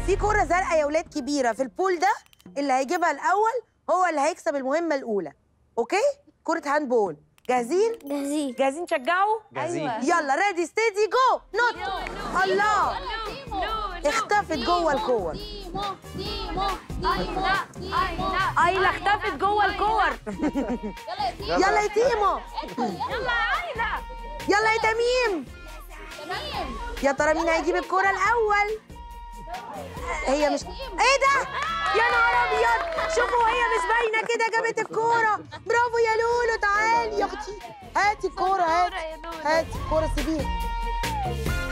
في كرة زرقاء يا ولاد كبيرة في البول ده اللي هيجيبها الأول هو اللي هيكسب المهمة الأولى أوكي؟ كرة هاند بول جاهزين؟ جاهزين جاهزين تشجعوا؟ جاهزين يلا ريدي ستيدي جو نط الله اختفت جوه الكور تيمو تيمو تيمو تيمو ايلا اختفت جوه الكور يلا يا تيمو يلا يا تيمو يلا يا ايلا يلا يا تميم تمام يا ترى مين هيجيب الكرة الأول؟ هي مش ايه ده؟ يا نهار أبيض شوفوا هي مش باينة كده جابت الكورة برافو يا لولو تعالي يا أختي هاتي الكورة هاتي هاتي الكورة سيبيها